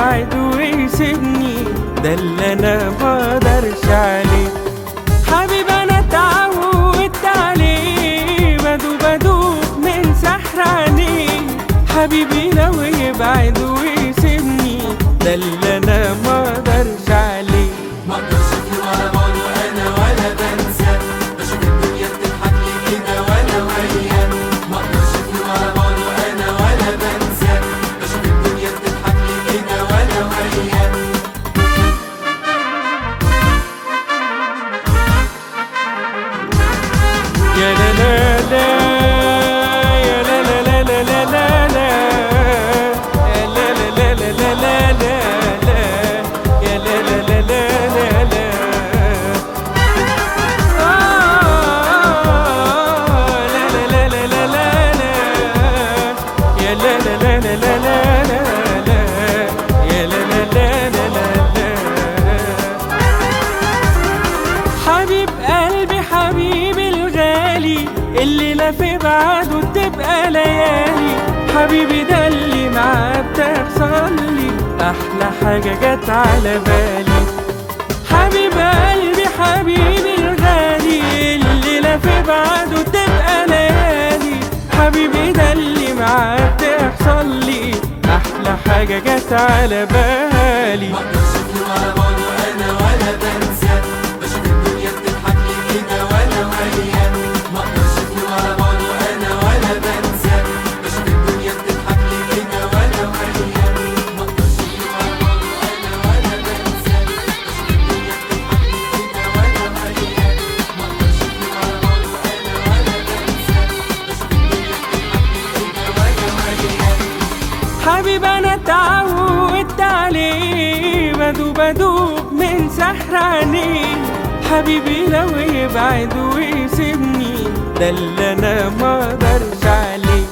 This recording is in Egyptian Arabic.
يبعد ويسيبني ده اللي انا مقدرش عليه حبيب انا اتعودت عليه بدوب بدوب من سحر عينيه حبيبي لو يبعد ويسيبني ده اللي انا مقدرش عليه مقدرش في ورا بعضه انا ولا بنسى بشوف الدنيا بتضحك لي كده وانا وياه مقدرش في ورا بعضه انا ولا بنسى بشوف الدنيا بتضحك لي كده وانا وياه يا لا لا لا يا لا لا لا لا لا لا لا يا لا لا لا لا لا لا لا يا لا لا لا لا لا لا آه، لا لا لا لا لا لا لا يا لا لا لا لا لا لا لا لا يا لا لا لا لا لا لا حبيب قلبي حبيبي الغالي اللي لا في بعده تبقى ليالي حبيبي ده اللي معاه بتحصل لي احلى حاجه جت على بالي حبيب قلبي حبيبي الغالي اللي لا في بعده تبقى ليالي حبيبي ده اللي معاه بتحصل لي احلى حاجه جت على بالي مقدرش في ورا بعضه انا ولا بنسى بشوف الدنيا بتضحك لي كده وانا وياه مقدرش في ورا بعضه انا ولا بنسى بشوف الدنيا بتضحك لي كده وانا وياه مقدرش في ورا بعضه انا ولا بنسى بشوف الدنيا بتضحك لي كده وانا وياه مقدرش في ورا بعضه انا ولا بنسى بشوف الدنيا بتضحك لي كده وانا وياه حبيب انا اتعودت عليه بدوب بدوب من سحر عينيه حبيبي لو يبعد ويسيبني ده اللي انا مقدرش عليه